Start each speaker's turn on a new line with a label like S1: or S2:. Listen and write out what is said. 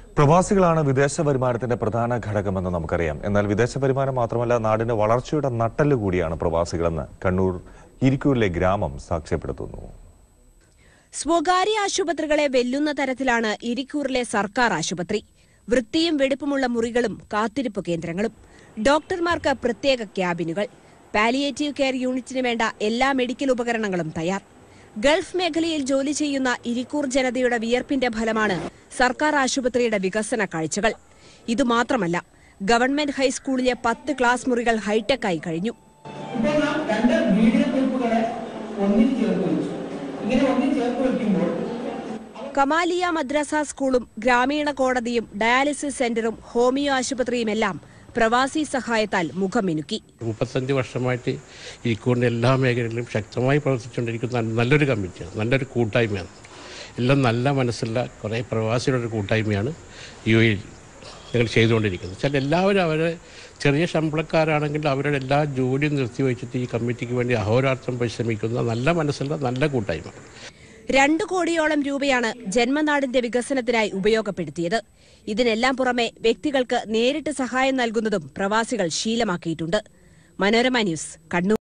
S1: പ്രവാസികളാണ് വിദേശ വരുമാനത്തിന്റെ പ്രധാന ഘടകമെന്ന് നമുക്കറിയാം എന്നാൽ വിദേശ വരുമാനം മാത്രമല്ല നാടിന്റെ വളർച്ചയുടെ നട്ടെല്ല് കൂടിയാണ് പ്രവാസികളെന്ന് കണ്ണൂർ ഇരിക്കൂരിലെ ഗ്രാമം സാക്ഷ്യപ്പെടുത്തുന്നു
S2: സ്വകാര്യ ആശുപത്രികളെ വെല്ലുന്ന തരത്തിലാണ് ഇരിക്കൂറിലെ സർക്കാർ ആശുപത്രി വൃത്തിയും വെടുപ്പുമുള്ള മുറികളും കാത്തിരിപ്പ് കേന്ദ്രങ്ങളും ഡോക്ടർമാർക്ക് പ്രത്യേക ക്യാബിനുകൾ പാലിയേറ്റീവ് കെയർ യൂണിറ്റിന് വേണ്ട എല്ലാ മെഡിക്കൽ ഉപകരണങ്ങളും തയ്യാർ ഗൾഫ് മേഖലയിൽ ജോലി ചെയ്യുന്ന ഇരിക്കൂർ ജനതയുടെ വിയർപ്പിന്റെ ഫലമാണ് സർക്കാർ ആശുപത്രിയുടെ വികസന കാഴ്ചകൾ ഇതുമാത്രമല്ല ഗവൺമെന്റ് ഹൈസ്കൂളിലെ പത്ത് ക്ലാസ് മുറികൾ ഹൈടെക്കായി കഴിഞ്ഞു
S3: ഇപ്പോൾ നാം രണ്ട് വീഡിയോ ക്ലിപ്പുകളെ ഒന്നിച്ച് ചേർത്ത് വെച്ചു ഇങ്ങനെ ഒന്നിച്ച് ചേർത്ത് വെക്കുമ്പോൾ
S2: കമാലിയ മദ്രസ സ്കൂളും ഗ്രാമീണ കോടതിയും ഡയാലിസിസ് സെന്ററും ഹോമിയോ ആശുപത്രിയുമെല്ലാം പ്രവാസി സഹായത്താൽ മുഖമിനുക്കി
S4: മുപ്പത്തഞ്ച് വർഷമായിട്ട് ഇരിക്കൂറിൻ്റെ എല്ലാ മേഖലയിലും ശക്തമായി പ്രവർത്തിച്ചുകൊണ്ടിരിക്കുന്ന നല്ലൊരു കമ്മിറ്റിയാണ് നല്ലൊരു കൂട്ടായ്മയാണ് എല്ലാം നല്ല മനസ്സുള്ള കുറേ പ്രവാസികളുടെ ഒരു കൂട്ടായ്മയാണ് യു എയിൽ ഞങ്ങൾ ചെയ്തുകൊണ്ടിരിക്കുന്നത് വെച്ചാൽ എല്ലാവരും അവരെ ചെറിയ ശമ്പളക്കാരാണെങ്കിൽ അവരുടെ എല്ലാ ജോലിയും നിർത്തിവെച്ചിട്ട് ഈ കമ്മിറ്റിക്ക് വേണ്ടി അഹോരാത്രം പരിശ്രമിക്കുന്ന നല്ല മനസ്സുള്ള നല്ല കൂട്ടായ്മ
S2: രണ്ടു കോടിയോളം രൂപയാണ് ജന്മനാടിന്റെ വികസനത്തിനായി ഉപയോഗപ്പെടുത്തിയത് ഇതിനെല്ലാം പുറമെ വ്യക്തികൾക്ക് നേരിട്ട് സഹായം നൽകുന്നതും പ്രവാസികൾ ശീലമാക്കിയിട്ടുണ്ട് മനോരമ ന്യൂസ് കണ്ണൂർ